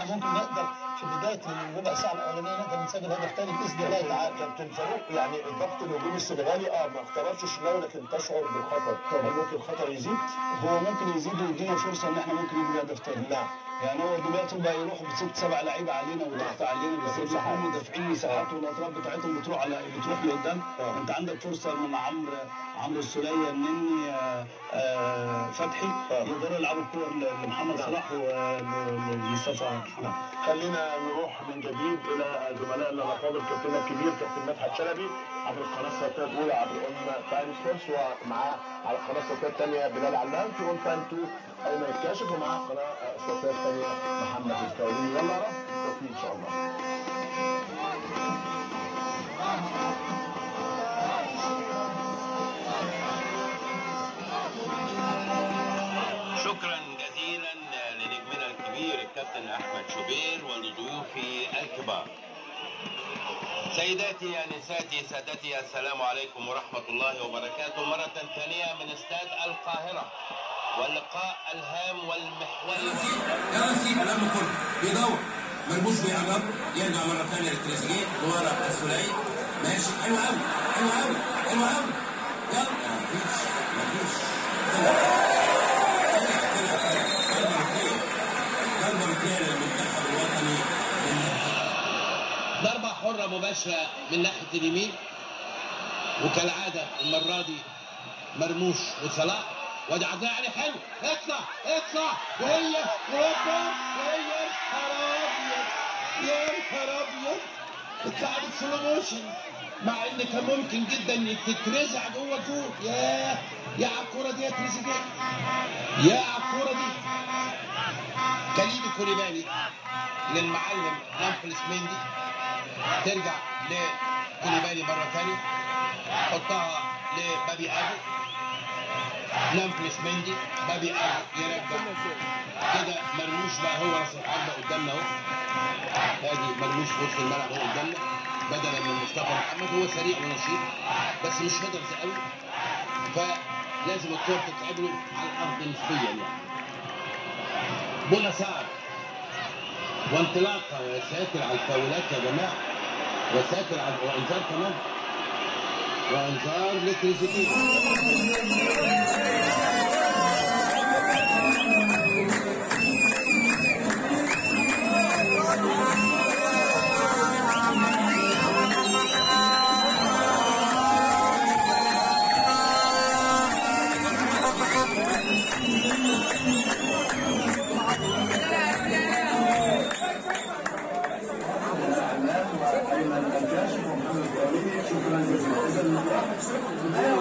احنا ممكن نقدر في بدايه الربع ساعه الاولانيه نقدر نسجل هدف ثاني باذن الله تعالى كابتن فاروق يعني الضغط الهجومي السنغالي اه ما اختبرش الشناوي لكن تشعر بالخطر هل ممكن الخطر يزيد؟ هو ممكن يزيد ويدينا فرصه ان احنا ممكن نجيب هدف ثاني نعم يعني هو دلوقتي بقى يروح بست سبع لعيبه علينا وضغط علينا بس صحيح. هم مدافعين مساحات والاطراف بتاعتهم بتروح على بتروح لقدام آه. انت عندك فرصه من عمرو عمرو السوليه مني آه، آه، فتحي آه. يقدروا يلعبوا الكوره لمحمد نعم. صلاح ولمصطفى محمد خلينا نروح من جديد الى زملائنا الافاضل كابتننا الكبير كابتن مدحت شلبي عبر القناه الصوتيه الاولى عبر اون تايم سبورتس ومعاه على القناه الصوتيه الثانيه بلال علام في اون تايم 2 ايمن الكاشف ومعاه القناه الصوتيه الثانيه محمد الكاوي يلا يا رب بالتوفيق ان شاء الله شكرا جزيلا لنجمنا الكبير الكابتن احمد شوبير ولضيوفي الكبار سيداتي نساتي سادتي السلام عليكم ورحمة الله وبركاته مرة ثانية من استاد القاهرة واللقاء الهام والمحوري يرسي امام الكل بيدور ملبوس بيقرب يرجع مره ثانيه لتريزيجيه ورا السوليه ماشي حلو قوي حلو قوي حلو قوي يلا مفيش مفيش ضربه ركنيه للمنتخب الوطني ضربة حرة مباشرة من ناحية اليمين وكالعادة المرة دي مرموش وصلاح وادي عرضية عليه حلو اطلع اطلع وهي وهوبا وهي يا نهار ابيض يا نهار ابيض اتلعبت سلو موشن مع ان كان ممكن جدا انك تترزع جوه الجول يا يا على الكوره دي يا تريزيجيه يا على الكوره دي كليدو كوليبالي للمعلم نامفلس مندي ترجع لكوليبالي مرة ثانية حطها لبابي أبو نامفلس مندي بابي أبو يرجع كده مرموش بقى هو راس الحربة قدامنا اهو ادي مرموش في وسط الملعب اهو قدامنا بدلا من مصطفى محمد هو سريع ونشيط بس مش هدرز قوي فلازم الكورة تتلعب له على الارض نسبيا يعني بوناسار وانطلاقه يا ساتر على الفاولات يا جماعه يا ساتر على وانذار كمان وانذار لتريزيجيه ايمن الكاشف ومحمد الكاوي شكرا جزيلا اذا